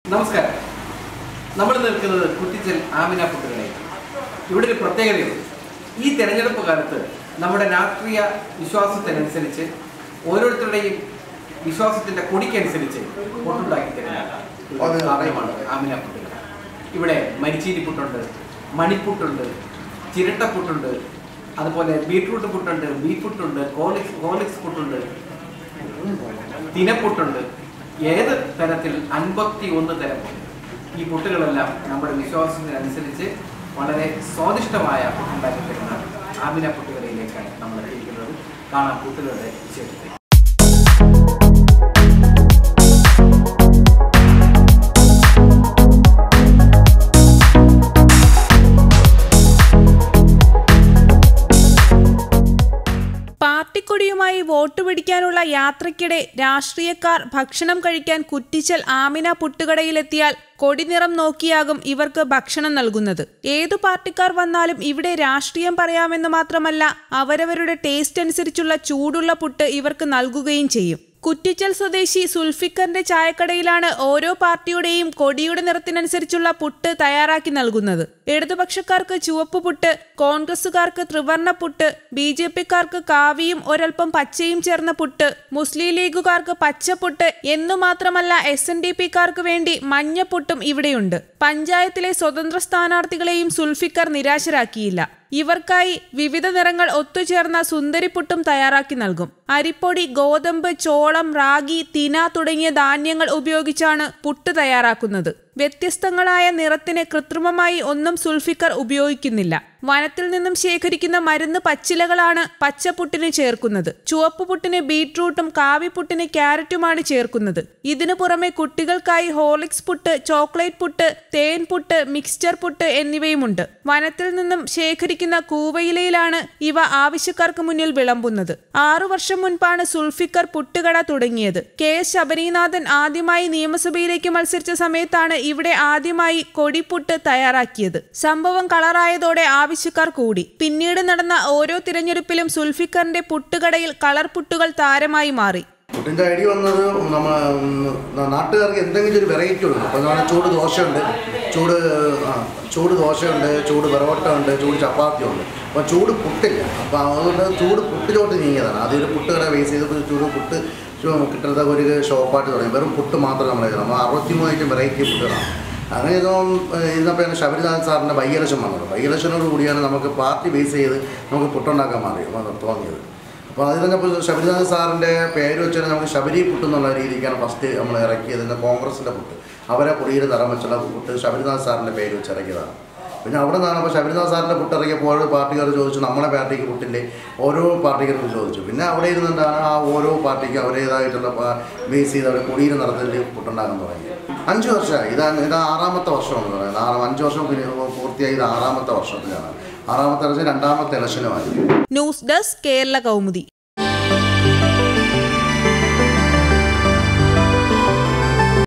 നമസ്കാരം നമ്മൾ നിൽക്കുന്നത് കുറ്റിച്ചൽ ആമിന പുട്ടുകടയിൽ ഇവിടെ ഒരു പ്രത്യേകതയുണ്ട് ഈ തെരഞ്ഞെടുപ്പ് കാലത്ത് നമ്മുടെ രാഷ്ട്രീയ വിശ്വാസത്തിനനുസരിച്ച് ഓരോരുത്തരുടെയും വിശ്വാസത്തിന്റെ കൊടിക്കനുസരിച്ച് പൊട്ടുണ്ടാക്കി തരുന്ന ഒരു ആലയമാണ് ആമിന പുട്ടുകട ഇവിടെ മരിച്ചീനി പുട്ടുണ്ട് മണിപ്പുട്ടുണ്ട് ചിരട്ടപ്പുട്ടുണ്ട് അതുപോലെ ബീട്രൂട്ട് പുട്ടുണ്ട് ബീഫ് പുട്ടുണ്ട് കോളിക്സ് കോളിക്സ് പുട്ടുണ്ട് തിനപ്പുട്ടുണ്ട് ഏത് തരത്തിൽ അൻപത്തി ഒന്ന് തരം ഈ പുട്ടുകളെല്ലാം നമ്മുടെ വിശ്വാസത്തിനനുസരിച്ച് വളരെ സ്വാദിഷ്ടമായ ഉണ്ടാക്കി തരുന്ന ആമിന പുട്ടുകടയിലേക്കാണ് നമ്മൾ എത്തിയിരിക്കുന്നത് കാണാം പുട്ടുകളുടെ വിശേഷത്തെ പാർട്ടിക്കൊടിയുമായി വോട്ട് പിടിക്കാനുള്ള യാത്രയ്ക്കിടെ രാഷ്ട്രീയക്കാർ ഭക്ഷണം കഴിക്കാൻ കുറ്റിച്ചൽ ആമിന പുട്ടുകടയിലെത്തിയാൽ കൊടിനിറം നോക്കിയാകും ഇവർക്ക് ഭക്ഷണം നൽകുന്നത് ഏതു പാർട്ടിക്കാർ വന്നാലും ഇവിടെ രാഷ്ട്രീയം പറയാമെന്ന് മാത്രമല്ല അവരവരുടെ ടേസ്റ്റ് അനുസരിച്ചുള്ള ചൂടുള്ള പുട്ട് ഇവർക്ക് നൽകുകയും ചെയ്യും കുറ്റിച്ചൽ സ്വദേശി സുൽഫിക്കറിന്റെ ചായക്കടയിലാണ് ഓരോ പാർട്ടിയുടെയും കൊടിയുടെ നിറത്തിനനുസരിച്ചുള്ള പുട്ട് തയ്യാറാക്കി നൽകുന്നത് ഇടതുപക്ഷക്കാർക്ക് ചുവപ്പ് പുട്ട് കോൺഗ്രസുകാർക്ക് ത്രിവർണ പുട്ട് ബി ജെ പിക്കാർക്ക് കാവിയും ഒരൽപ്പം പച്ചയും ചേർന്ന പുട്ട് മുസ്ലിം ലീഗുകാർക്ക് പച്ചപ്പുട്ട് എന്നു മാത്രമല്ല എസ് എൻ ഡി പിക്കാർക്ക് വേണ്ടി മഞ്ഞപ്പുട്ടും ഇവിടെയുണ്ട് പഞ്ചായത്തിലെ സ്വതന്ത്ര സ്ഥാനാർത്ഥികളെയും സുൽഫിക്കർ നിരാശരാക്കിയില്ല ഇവർക്കായി വിവിധ നിറങ്ങൾ ഒത്തുചേർന്ന സുന്ദരിപ്പുട്ടും തയ്യാറാക്കി നൽകും അരിപ്പൊടി ഗോതമ്പ് ചോളം റാഗി തിന തുടങ്ങിയ ധാന്യങ്ങൾ ഉപയോഗിച്ചാണ് പുട്ട് തയ്യാറാക്കുന്നത് വ്യത്യസ്തങ്ങളായ നിറത്തിന് കൃത്രിമമായി ഒന്നും സുൽഫിക്കർ ഉപയോഗിക്കുന്നില്ല വനത്തിൽ നിന്നും ശേഖരിക്കുന്ന മരുന്ന് പച്ചിലകളാണ് പച്ചപ്പുട്ടിന് ചേർക്കുന്നത് ചുവപ്പ് പുട്ടിന് ബീട്രൂട്ടും കാവിപ്പുട്ടിന് ക്യാരറ്റുമാണ് ചേർക്കുന്നത് ഇതിനു പുറമെ കുട്ടികൾക്കായി ഹോർലിക്സ് പുട്ട് ചോക്ലേറ്റ് പുട്ട് തേൻ പുട്ട് മിക്സ്ചർ പുട്ട് എന്നിവയുമുണ്ട് വനത്തിൽ നിന്നും ശേഖരിക്കുന്ന കൂവയിലയിലാണ് ഇവ ആവശ്യക്കാർക്ക് മുന്നിൽ വിളമ്പുന്നത് ആറു വർഷം മുൻപാണ് സുൽഫിക്കർ പുട്ടുകട തുടങ്ങിയത് കെ എസ് ശബരീനാഥൻ ആദ്യമായി നിയമസഭയിലേക്ക് മത്സരിച്ച സമയത്താണ് ഇവിടെ ആദ്യമായി കൊടിപ്പുട്ട് തയ്യാറാക്കിയത് സംഭവം കളറായതോടെ ആവശ്യക്കാർ കൂടി പിന്നീട് നടന്ന ഓരോ തിരഞ്ഞെടുപ്പിലും സുൽഫിക്കറിന്റെ പുട്ടുകടയിൽ കളർ പുട്ടുകൾ താരമായി മാറി ഫുഡിൻ്റെ ഐഡിയ വന്നത് നമ്മൾ നാട്ടുകാർക്ക് എന്തെങ്കിലും ഒരു വെറൈറ്റി ഉണ്ട് അപ്പോൾ നമ്മൾ ചൂട് ദോശയുണ്ട് ചൂട് ആ ചൂട് ദോശയുണ്ട് ചൂട് പെറോട്ട ഉണ്ട് ചൂട് ചപ്പാത്തി ഉണ്ട് അപ്പോൾ ചൂട് പുട്ടില്ല അപ്പോൾ അതുകൊണ്ട് ചൂട് പുട്ടിലോട്ട് നീങ്ങിയതാണ് ആദ്യം ഒരു പുട്ട് കട ബേസ് ചെയ്ത് ചൂട് പുട്ട് കിട്ടുന്നത് ഒരു ഷോപ്പായിട്ട് തുടങ്ങി വെറും പുട്ട് മാത്രം നമ്മൾ നമ്മൾ അറുപത്തിമൂന്ന് ഐറ്റം വെറൈറ്റി പുട്ടുകളാണ് അങ്ങനെ ഇതും ഇന്നപ്പോൾ ശബരിനാഥൻ സാറിൻ്റെ ബൈ ഇലക്ഷൻ വന്നത് ബൈ ഇലക്ഷനോട് കൂടിയാണ് നമുക്ക് പാർട്ടി ബേസ് ചെയ്ത് നമുക്ക് പുട്ടുണ്ടാക്കാൻ മാറി തോന്നിയത് അപ്പോൾ അതിൽ തന്നെ ഇപ്പോൾ ശബരിനാഥ് സാറിൻ്റെ പേര് വെച്ചാൽ നമുക്ക് ശബരി പുട്ട് എന്നുള്ള രീതിക്കാണ് ഫസ്റ്റ് നമ്മൾ ഇറക്കിയത് ഇന്ന് കോൺഗ്രസിൻ്റെ പുട്ട് അവരെ കുറിയിൽ നിറം വെച്ചുള്ള പുട്ട് ശബരിനാഥ് സാറിൻ്റെ പേര് വെച്ച് ഇറക്കിയതാണ് പിന്നെ അവിടെ നിന്നാണ് അപ്പോൾ ശബരിനാഥ് സാറിൻ്റെ പുട്ട് ഇറക്കിയപ്പോൾ ഓരോ പാർട്ടിക്കാർ ചോദിച്ചു നമ്മളെ പാർട്ടിക്ക് പുട്ടിൻ്റെ ഓരോ പാർട്ടിക്കാർക്കും ചോദിച്ചു പിന്നെ അവിടെ ഇരുന്നിട്ടാണ് ആ ഓരോ പാർട്ടിക്കും അവരേതായിട്ടുള്ള ബേസ് ചെയ്ത് അവിടെ കുടിയിൽ നിറത്തിൽ പുട്ടുണ്ടാക്കാൻ തുടങ്ങി അഞ്ച് വർഷമായി ഇതാണ് ഇത് ആറാമത്തെ വർഷമാണ് പറയുന്നത് ആറ് അഞ്ച് വർഷം പിന്നെ പൂർത്തിയായി ഇത് ആറാമത്തെ വർഷത്തിലാണ് ആറാമത്തെ ഇലക്ഷൻ രണ്ടാമത്തെ ഇലക്ഷനുമായി ന്യൂസ് ഡെസ്ക് കേരള കൗമുദി